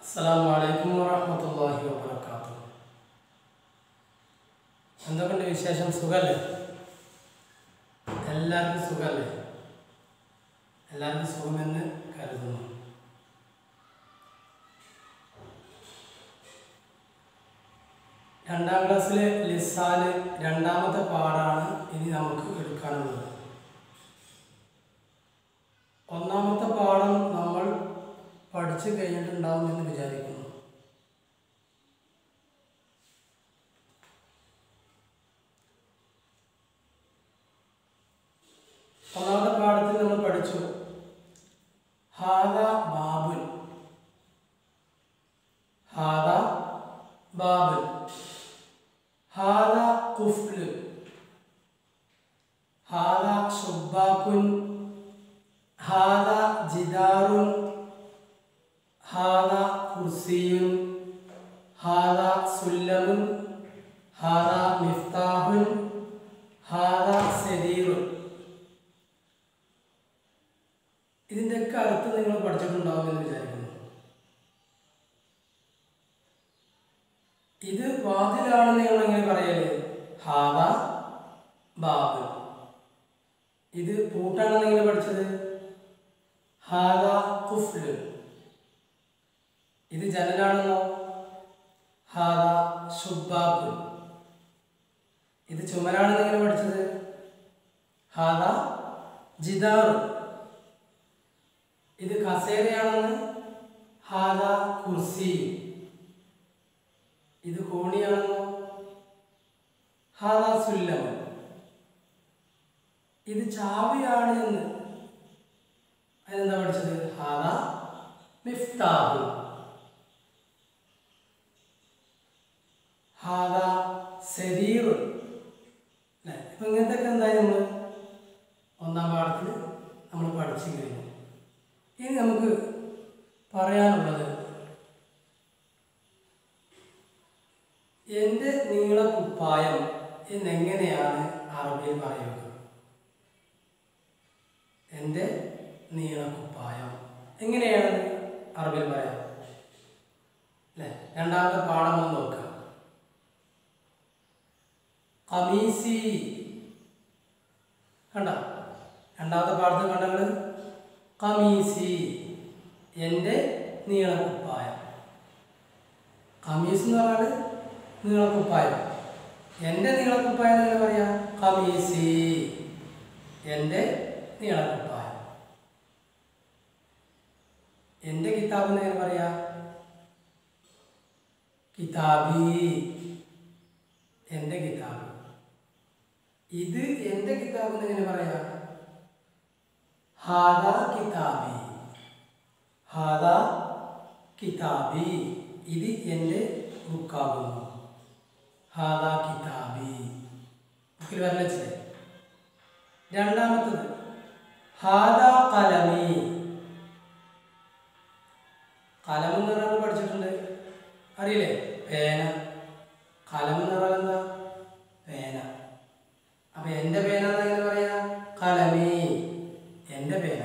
അസ്സലാമു അലൈക്കും വറഹ്മത്തുള്ളാഹി വബറകാതുഹു എന്തൊക്കെയുണ്ട് വിശേഷം സുഖല്ലേ എല്ലാവർക്കും സുഖല്ലേ എല്ലാവർക്കും സുഖമെന്ന് കരുതുന്നു രണ്ടാം ക്ലാസ്സിലെ ലിസാന് രണ്ടാമത്തെ പാഠാണ് ഇനി നമുക്ക് എടുക്കാനുള്ളത് ഒന്നാമത്തെ പാഠം നമ്മൾ പഠിച്ചു കഴിഞ്ഞിട്ടുണ്ടാവും എന്ന് വിചാരിക്കുന്നു ഒന്നാമത്തെ പാഠത്തിൽ നമ്മൾ പഠിച്ചു ഹാദ ബാബുൻ ഹാദ ബാബുൻ ഹാദ കുഫ്ല് ഹാദ സുബ്ബാക്കുൻ ഹാദ ജിദാറുൻ ഹാദ കുർസിയുൻ ഹാദ സുല്ലമുൻ ഹാദ മിഫ്താഹുൻ ഹാദ സരീറുൻ ഇതിൻ്റെയൊക്കെ അർത്ഥം നിങ്ങൾ പഠിച്ചിട്ടുണ്ടാവും എന്ന് വിചാരിക്കുന്നു ഇത് വാതിലാണ് നിങ്ങൾ എങ്ങനെ പറയല് ഹാദ ബാബ് ഇത് പൂട്ടാണെന്ന് എങ്ങനെ പഠിച്ചത് ഹാദ കുഫ്ല് ഇത് ജനലാണെന്നോ ഹാദ ഷുബാബ് ഇത് ചുമരാണെന്ന് എങ്ങനെ പഠിച്ചത് ഹാദ ജിദാർ ഇത് കസേരയാണെന്ന് ഹാദ കുർസി ഇത് കോണിയാണെന്നോ ഹാദ സുല്ലമൻ ഇത് ചാവിയാണ് എന്ന് അതിനെന്താ പഠിച്ചത് ഹാദ മിഫ്താഹ് ഹാദ സരീർ അല്ലേ ഇപ്പം ഇങ്ങനത്തെ ഒക്കെ എന്തായി നമ്മൾ ഒന്നാം പാഠത്തിൽ നമ്മൾ പഠിച്ചു കഴിഞ്ഞു ഇനി നമുക്ക് പറയാനുള്ളത് എൻ്റെ നീളക്കുപ്പായം എന്നെങ്ങനെയാണ് അറബിയിൽ പറയുക എൻ്റെ നീളക്കുപ്പായം എങ്ങനെയാണ് അറബിയിൽ പറയാം അല്ലേ രണ്ടാമത്തെ പാഠം ഒന്ന് നോക്കുക കമീസി കണ്ട രണ്ടാമത്തെ പാഠത്തിൽ കണ്ടങ്ങൾ കമീസി എൻ്റെ നീളക്കുപ്പായം കമീസ് എന്ന് പറഞ്ഞാൽ നീളക്കുപ്പായം എൻ്റെ നീളക്കുപ്പായം എന്ന് പറയാ കമീസി എൻ്റെ നീളക്കുപ്പായം എൻ്റെ കിതാബ് എന്ന് എങ്ങനെ പറയാ കിതാബി എൻ്റെ കിതാബ് ഇത് എൻ്റെ കിതാബ് എന്ന് എങ്ങനെ പറയാ ഹാദ കിതാബി ഹാദ കിതാബി ഇത് എൻ്റെ ബുക്കാകുന്നു ഹാദ കിതാബി ബുക്കിൽ വരലേ രണ്ടാമത്തത് ഹാദ കലമി കലം എന്ന് പറഞ്ഞാൽ പഠിച്ചിട്ടുണ്ട് അറിയില്ലേ പേന കലം എന്ന് പറഞ്ഞാൽ എന്താ പേന അപ്പൊ എൻ്റെ പേന എന്ന് എങ്ങനെ പറയാ കലമി എൻ്റെ പേന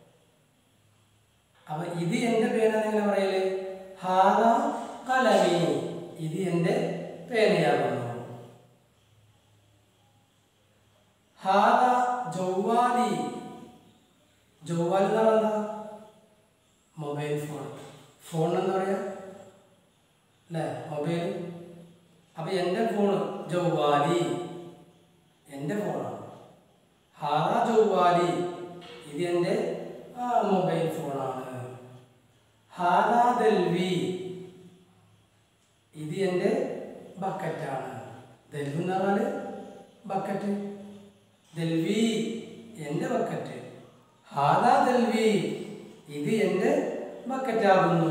അപ്പൊ ഇത് എൻ്റെ പേന എന്ന് എങ്ങനെ പറയല് ഹാദ കലമി ഇത് എൻ്റെ പേനയാകുന്നു ഹാദ ജൗവാലി ജൗവാൽ എന്ന് പറഞ്ഞാൽ എന്താ മൊബൈൽ ഫോൺ ഫോൺ എന്താ പറയാ അല്ലേ മൊബൈൽ അപ്പൊ എൻ്റെ ഫോൺ ജൗവാലി എൻ്റെ ഫോണാണ് ഹാദ ജൗവാലി ഇത് എൻ്റെ ആ മൊബൈൽ ഫോണാണ് ഹാദ ദൽവി ഇത് എൻ്റെ ബക്കറ്റാണ് ദൽവി എന്ന് പറഞ്ഞാൽ ബക്കറ്റ് ദൽവി എൻ്റെ ബക്കറ്റ് ഹാദ ദൽവി ഇത് എൻ്റെ ബക്കറ്റാകുന്നു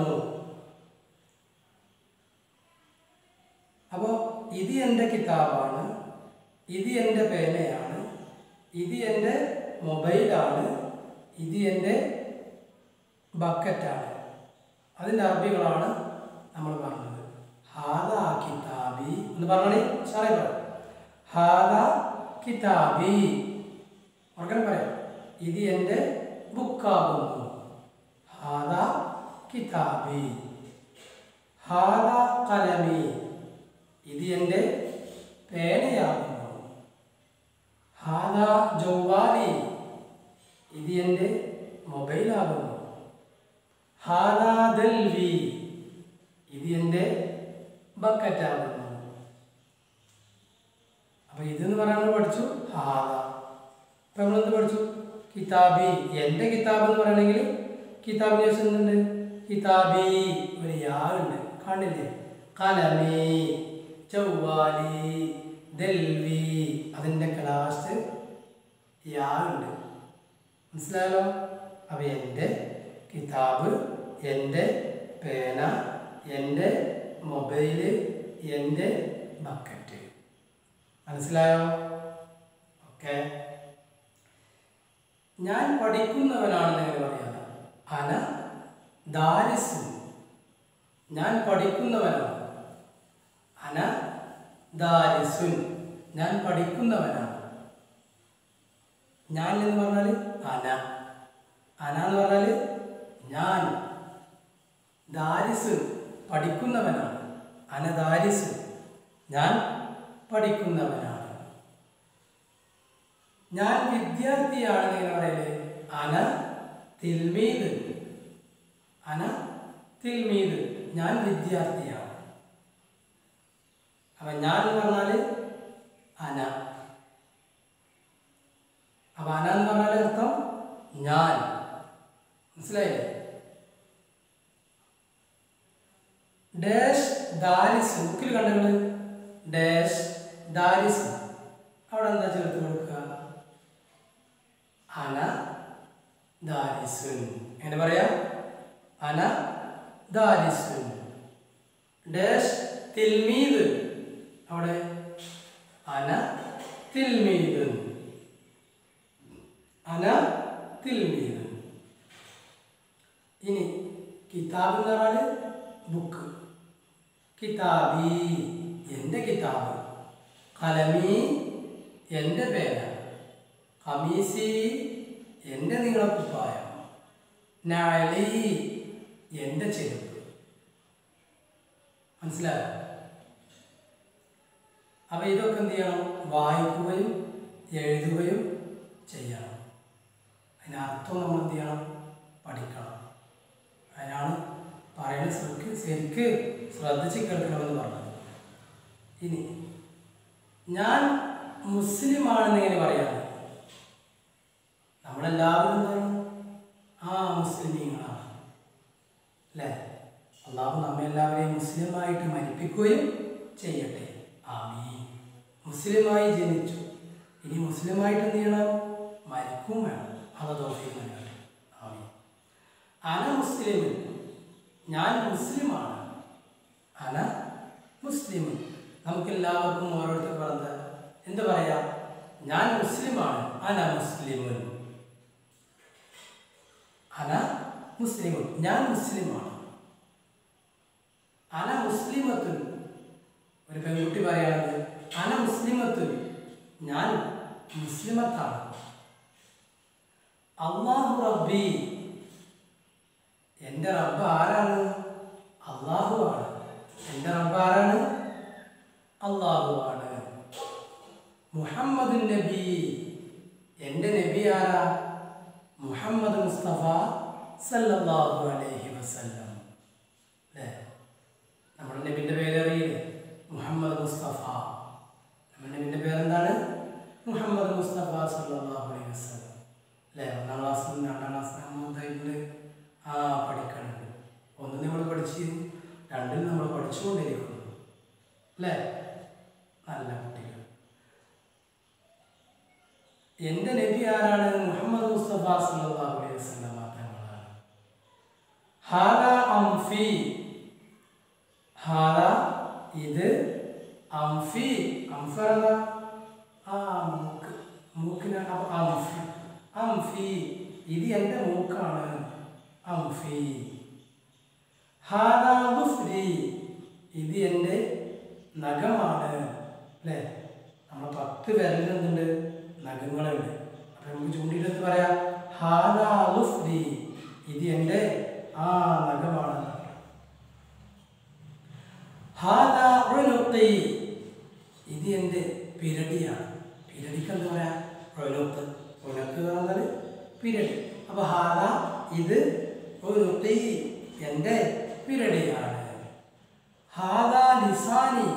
അപ്പോൾ ഇത് എൻ്റെ കിതാബാണ് ഇത് എൻ്റെ പേനയാണ് ഇത് എൻ്റെ മൊബൈലാണ് ഇത് എൻ്റെ ബക്കറ്റാണ് അതിൻ്റെ അറബികളാണ് നമ്മൾ പറഞ്ഞത് ഹാദ കിതാബി എന്ന് പറഞ്ഞേ സാറേ പറ ഹാദ കിതാബി ഉറക്കനെ പറയാം ഇത് എൻ്റെ ബുക്കാകുന്നു ഹാദ കിതാബി ഹാദ കലമി ഇത് എൻ്റെ പേനയാകുന്നു ഹാദ ജൗവാലി ഇത് എൻ്റെ മൊബൈലാകുന്നു ഹാദ ദൽവി ഇത് എൻ്റെ ബക്കറ്റാകുന്നു അപ്പൊ ഇതെന്ന് പറയാൻ നമ്മൾ പഠിച്ചു ഹാദ അപ്പൊ നമ്മളെന്ത് പഠിച്ചു കിതാബി എൻ്റെ കിതാബ് എന്ന് പറയണമെങ്കിൽ കിതാബിന് ശേഷം എന്തുണ്ട് കിതാബി ഒരു യാ ഉണ്ട് കാണില്ലേ കലമി ചൗവാലി ദൽവി അതിൻ്റെ ക്ലാസ് യാ ഉണ്ട് മനസ്സിലായല്ലോ അപ്പൊ എൻ്റെ കിതാബ് എൻ്റെ പേന എൻ്റെ മൊബൈല് എൻ്റെ ബക്കറ്റ് മനസ്സിലായോ ഓക്കെ ഞാൻ പഠിക്കുന്നവനാണെന്ന് എങ്ങനെ പറയാം അന ദാരിസ് ഞാൻ പഠിക്കുന്നവനാണ് അന ദാരിസുൻ ഞാൻ പഠിക്കുന്നവനാണ് ഞാൻ എന്ന് പറഞ്ഞാൽ അന അന എന്ന് പറഞ്ഞാൽ ഞാൻ ദാരിസ് പഠിക്കുന്നവനാണ് അന ദാരിസ് ഞാൻ പഠിക്കുന്നവനാണ് ഞാൻ വിദ്യാർത്ഥിയാണെന്ന് എങ്ങനെ പറയല് അന തിൽമീദ് അന തിൽമീദ് ഞാൻ വിദ്യാർത്ഥിയാണ് അപ്പൊ ഞാൻ എന്ന് പറഞ്ഞാല് അന അപ്പൊ അന എന്ന് പറഞ്ഞാൽ അർത്ഥം ഞാൻ മനസ്സിലായില്ലേ ഡാഷ് ദാരിസ് ബുക്കിൽ കണ്ടങ്ങള് ഡാഷ് ദാരിസ് അവിടെ എന്താ ചേർത്ത് കൊടുക്കുക അന ദാരിസുൻ എങ്ങനെ പറയാ അന ദാരിസുൻ ഡാഷ് തിൽമീദ് അവിടെ അന തിൽമീദ് അന തിൽമീദ് ഇനി കിതാബ് എന്ന് പറഞ്ഞാൽ ബുക്ക് കിതാബി എൻ്റെ കിതാബ് കലമി എൻ്റെ പേന കമീസി എൻ്റെ നീളക്കുപ്പായം നാളി എൻ്റെ ചെരുപ്പ് മനസ്സിലായോ അപ്പൊ ഇതൊക്കെ എന്ത് ചെയ്യണം വായിക്കുകയും എഴുതുകയും ചെയ്യണം അതിന് അർത്ഥം നമ്മൾ എന്ത് ചെയ്യണം പഠിക്കണം അതിനാണ് പറയുന്ന ശരിക്ക് ശരിക്ക് ശ്രദ്ധിച്ച് കേൾക്കണമെന്ന് പറഞ്ഞത് ഇനി ഞാൻ മുസ്ലിമാണെന്ന് എങ്ങനെ പറയാം നമ്മളെല്ലാവരും എന്താണ് ആ മുസ്ലിമീങ്ങളാണ് അല്ലേ അള്ളാഹു നമ്മെല്ലാവരെയും മുസ്ലിമായിട്ട് മരിപ്പിക്കുകയും ചെയ്യട്ടെ ആമീ മുസ്ലിമായി ജനിച്ചു ഇനി മുസ്ലിമായിട്ട് എന്ത് ചെയ്യണം മരിക്കും വേണം അത് ദോഷം ആമീ അന മുസ്ലിം ഞാൻ മുസ്ലിമാണ് അന മുസ്ലിം നമുക്ക് എല്ലാവർക്കും ഓരോരുത്തർ പറഞ്ഞത് എന്ത് പറയാ ഞാൻ മുസ്ലിമാണ് അന മുസ്ലിമുൻ അന മുസ്ലിമുൻ ഞാൻ മുസ്ലിമാണ് അന മുസ്ലിമത്തുൻ ഒരു പെൺകുട്ടി പറയുകയാണെങ്കിൽ അന മുസ്ലിമത്തുൻ ഞാൻ മുസ്ലിമത്താണ് അള്ളാഹു റബ്ബി എൻ്റെ റബ്ബ് ആരാണ് അള്ളാഹു ആണ് എൻ്റെ റബ്ബ് ആരാണ് അള്ളാഹു ആണ് മുഹമ്മദ് നബി എൻ്റെ നബി ആരാ മുഹമ്മദ് മുസ്തഫ സല്ലല്ലാഹു അലൈഹി വസല്ലം അല്ലേ നമ്മുടെ നബിൻ്റെ പേര് അറിയില്ലേ മുഹമ്മദ് മുസ്തഫ നമ്മുടെ നബിൻ്റെ പേരെന്താണ് മുഹമ്മദ് മുസ്തഫ സല്ലല്ലാഹു അലൈഹി വസല്ലം അല്ലേ ഒന്നാം ക്ലാസ്സിലും രണ്ടാം ക്ലാസ്സിലും മൂന്നായിട്ടുണ്ട് ആ പഠിക്കണുണ്ട് ഒന്ന് നമ്മൾ പഠിച്ചിരുന്നു രണ്ടിൽ നമ്മൾ പഠിച്ചുകൊണ്ടിരിക്കുന്നു അല്ലേ നല്ല കുട്ടികൾ എൻ്റെ നബി ആരാണ് മുഹമ്മദ് മുസ്തഫ സല്ലല്ലാഹു അലൈഹി വസല്ലം മാത്രങ്ങളാണ് ഹാദ അംഫി ഹാദ ഇത് അംഫി അംഫ എന്താ ആ മൂക്ക് മൂക്കിനാണ് അപ്പൊ അംഫി അംഫി ഇത് എൻ്റെ മൂക്കാണ് അംഫി ഹാദ ഗുഫ്രി ഇത് എൻ്റെ നഖമാണ് അല്ലേ നമ്മൾ പത്ത് വിരലിൽ എന്തുണ്ട് നഖങ്ങളുണ്ട് അപ്പൊ നമുക്ക് ചൂണ്ടിയിട്ട് പറയാം ഹാദ ഗുഫ്രി ഇത് എൻ്റെ ആ നഖമാണ് ഹാദാ ഉനുഖി ഇത് എൻ്റെ പിരടിയാണ് പിരടിക്ക് എന്താ പറയാ ഉനുഖ് ഉനക്ക് പറഞ്ഞാൽ പിരടി അപ്പൊ ഹാദ ഇത് ഉനുഖി എൻ്റെ പിരടിയാണ് ഹാദാ ലിസാനി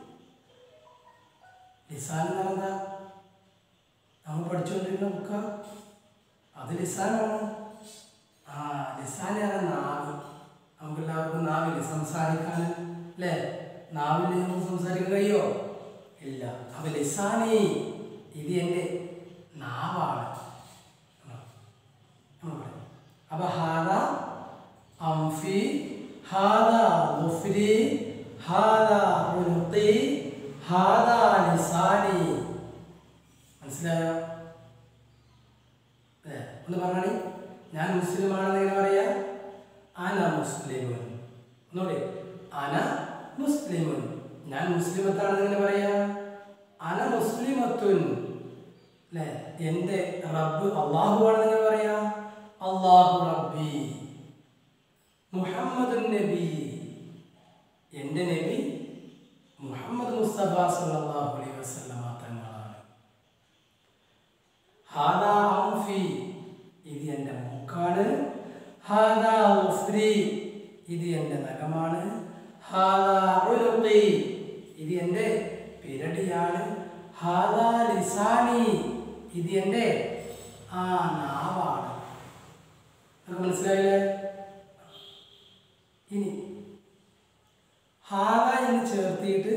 ലിസാൻ എന്ന് പറഞ്ഞാൽ നമ്മൾ പഠിച്ചുകൊണ്ടിരുന്ന ബുക്ക അത് ലിസാനാണ് ആ ലിസാനാണ് നാവ് നമുക്ക് എല്ലാവർക്കും നാവില്ല സംസാരിക്കാൻ അല്ലേ നാവിൽ നമുക്ക് സംസാരിക്കാൻ കഴിയോ ഇല്ല അപ്പൊ ലിസാനി ഇത് എൻ്റെ നാവാണ് അപ്പൊ ഹാദ അംഫി ഹാദ മുഫ്രി ഹാദ ഉനുഖി ഹാദ ലിസാനി മനസ്സിലായോ ഏ, ഒന്ന് പറഞ്ഞാണി ഞാൻ മുസ്ലിമാണെന്ന് എങ്ങനെ പറയാ അന മുസ്ലിമുൻ ഒന്നുകൂടി അന മുസ്ലിമുൻ ഞാൻ മുസ്ലിമത്താണെന്ന് എങ്ങനെ പറയാ അന മുസ്ലിമത്തുൻ അല്ലേ എൻ്റെ റബ്ബ് അള്ളാഹു ആണെന്ന് എങ്ങനെ പറയാ അള്ളാഹു റബ്ബി മുഹമ്മദുൻ നബി എൻ്റെ നബി മുഹമ്മദ് മുസ്തഫ സല്ലല്ലാഹു അലൈഹി വസല്ലമ തങ്ങളാണ് ഹാദാ ഔഫി ഇത് എൻ്റെ മൂക്കാണ് ഹാദാ ഉഫ്രി ഇത് എൻ്റെ നഖമാണ് ഹാദാ ഉലുഖി ഇത് എൻ്റെ പിരടിയാണ് ഹാദാ ലിസാനി ഇത് എൻ്റെ ആ നാവാണ് നമുക്ക് മനസ്സിലായില്ലേ ഇനി ഹാദ എന്ന് ചേർത്തിയിട്ട്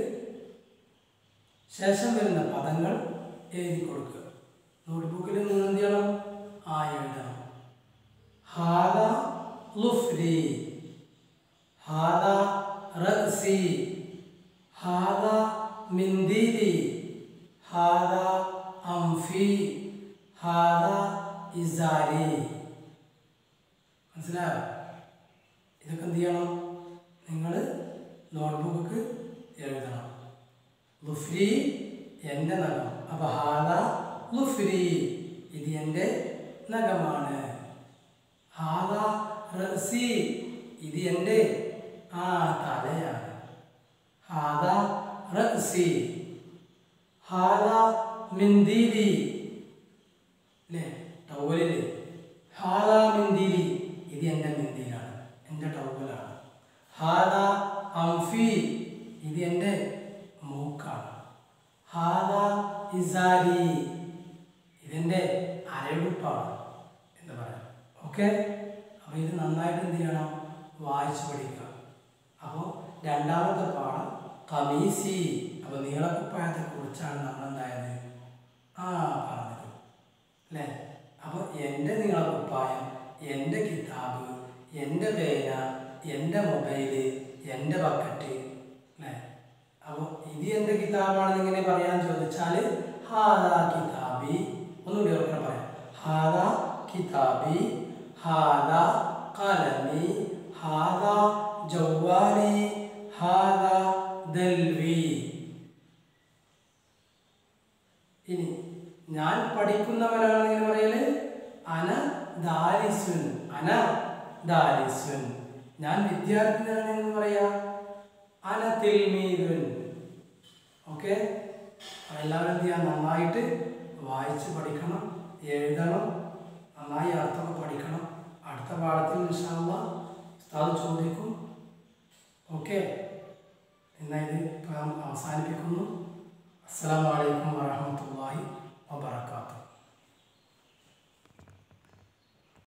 ശേഷം വരുന്ന പദങ്ങൾ എഴുതി കൊടുക്കുക നോട്ട്ബുക്കിൽ നിങ്ങൾ എന്ത് ചെയ്യണം ആ എഴുതണം ഹാദ ലുഫ്രി ഹാദ റഅ്സി ഹാദ മിന്ദീലി ഹാദ അംഫി ഹാദ ഇസാരി മനസ്സിലായോ ഇതൊക്കെ എന്ത് ചെയ്യണം നിങ്ങൾ നോട്ട്ബുക്ക് എഴുതണം ലുഫ്രി എൻ്റെ നഖം അപ്പൊ ഹാദ ലുഫ്രി ഇത് എൻ്റെ നഖമാണ് ഹാദ റസി ഇത് എൻ്റെ ആ തലയാണ് ഹാദ റസി ഹാദ മിന്ദീലി അല്ലേ ടവലില് ഹാദ മിന്ദീലി ഇത് എൻ്റെ മിന്ദിലാണ് എൻ്റെ ടവലാണ് ഹാദ അംഫി ഇത് എൻ്റെ മൂക്കാണ് ഹാദ ഇസാരി ഇതെൻ്റെ അരയുടുപ്പാണ് എന്ന് പറയാം ഓക്കെ അപ്പോൾ ഇത് നന്നായിട്ട് എന്ത് ചെയ്യണം വായിച്ചു പഠിക്കുക അപ്പോൾ രണ്ടാമത്തെ പാഠം കമീസി അപ്പോൾ നീളക്കുപ്പായത്തെ കുറിച്ചാണ് നമ്മൾ എന്തായത് ആ പറഞ്ഞത് അല്ലേ അപ്പോൾ എൻ്റെ നീളക്കുപ്പായം എൻ്റെ കിതാബ് എൻ്റെ പേന എൻ്റെ മൊബൈല് എൻ്റെ ബക്കറ്റ് അല്ലേ അപ്പോൾ ഇത് എൻ്റെ കിതാബാണെന്ന് ഇങ്ങനെ പറയാൻ ചോദിച്ചാൽ ഹാദാ കിതാബി ഒന്നുകൂടി ഓർക്കണം പറയാം ഹാദാ കിതാബി ഹാദാ കലമി ഹാദാ ജൗവാലി ഹാദാ ദൽവി ഇനി ഞാൻ പഠിക്കുന്നവനാണ് എന്ന് പറയല് അന ദാരിസുൻ അന ദാരിസുൻ ഞാൻ വിദ്യാർത്ഥിയാണ് എന്ന് പറയാ അന തിൽമീദുൻ ഓക്കെ എല്ലാവരും എന്ത് ചെയ്യാൻ നന്നായിട്ട് വായിച്ച് പഠിക്കണം എഴുതണം നന്നായി അർത്ഥമൊക്കെ പഠിക്കണം അടുത്ത പാഠത്തിൽ ഇൻഷാല്ല ഉസ്താദ് ചോദിക്കും ഓക്കെ എന്നാൽ ഇത് ഇപ്പം അവസാനിപ്പിക്കുന്നു അസ്സാം വലൈക്കും വാഹമത്തല്ലാഹി വാബർക്കാത്തു